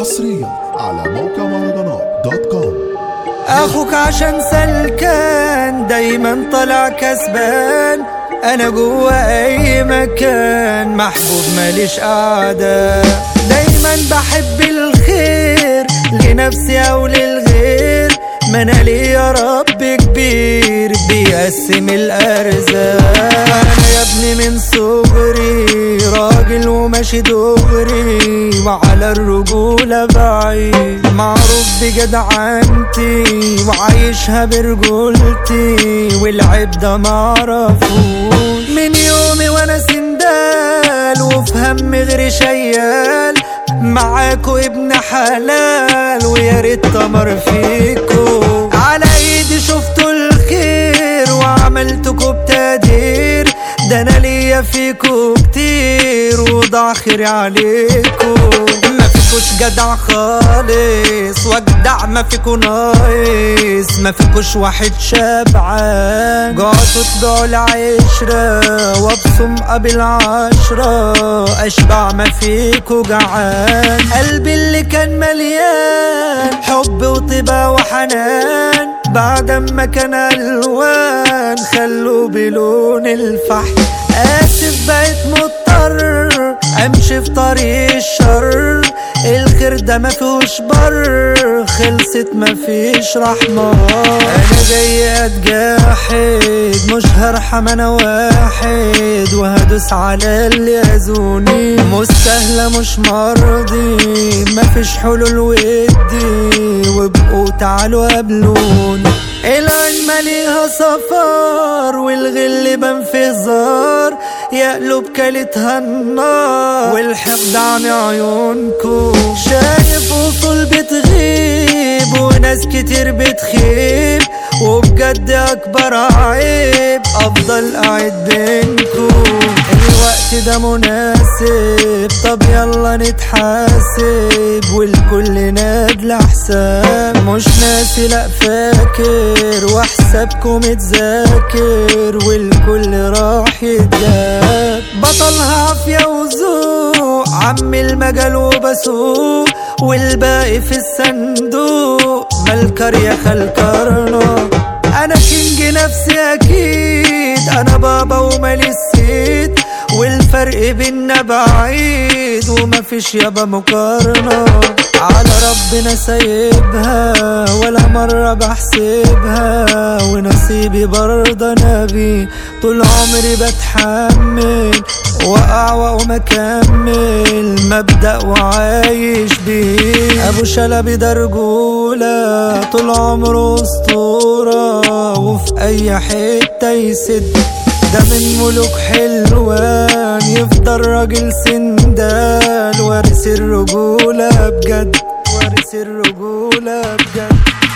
حصريا على موقع مهرجانات دوت كوم اخوك عشان سلكان دايما طلع كسبان انا جوا اي مكان محبوب ماليش قعدة دايما بحب الخير لنفسي او للغير ما انا ليا رب كبير بيقسم الارزاق انا يا ابني من صغري راجل وماشي دغري وعلى الرجولة بعيد معروف بجدعنتي وعايشها برجولتي والعيب ده معرفوش من يومي وانا سندال وفي هم غير شيال معاكو ابن حلال ويا ريت تمر فيكو على ايدي شفتوا الخير وعملتكوا بتقدير ده انا ليا فيكو كتير وضع خيري عليكو ما فيكوش جدع خالص واجدع ما فيكو ناقص ما فيكوش واحد شبعان جعتوا تبيعوا العشرة وابصم قبل عشرة اشبع ما فيكو جعان قلبي اللي كان مليان حب وطيبة وحنان بعد ما كان الوان خلوا بلون الفحم اسف بقيت مضطر امشي في طريق الشر الخير ده ما فيهوش بر خلصت ما فيش رحمة انا جاي اتجاحد مش هرحم انا واحد وهدوس على اللي يزوني مستاهلة مش مرضي ما فيش حلول ودي وابقوا تعالوا قابلوني العين ماليها صفار والغل بان في هزار يقلب كلتها النار والحقد عمي عيونكو شايف وصول بتغيب وناس كتير بتخيب وبجد اكبر عيب افضل قاعد بينكو الوقت ده مناسب طب يلا نتحاسب والكل نادل حساب مش ناسي لا فاكر وحسابكم اتذاكر والكل راح يتجاب بطلها عافية وذوق عم المجال وبسوق والباقي في الصندوق مالكر يا خالكرنا انا كينج نفسي اكيد انا بابا ومالي السيد والفرق بينا بعيد ومفيش يابا مقارنة على ربنا سايبها ولا مرة بحسبها ونصيبي برضه نبي طول عمري بتحمل وقع وما اكمل مبدأ وعايش بيه ابو شلبي ده رجولة طول عمره اسطورة وفي اي حتة يسد ده من ملوك حلوان يفضل راجل سندال وارث الرجولة بجد وارث الرجولة بجد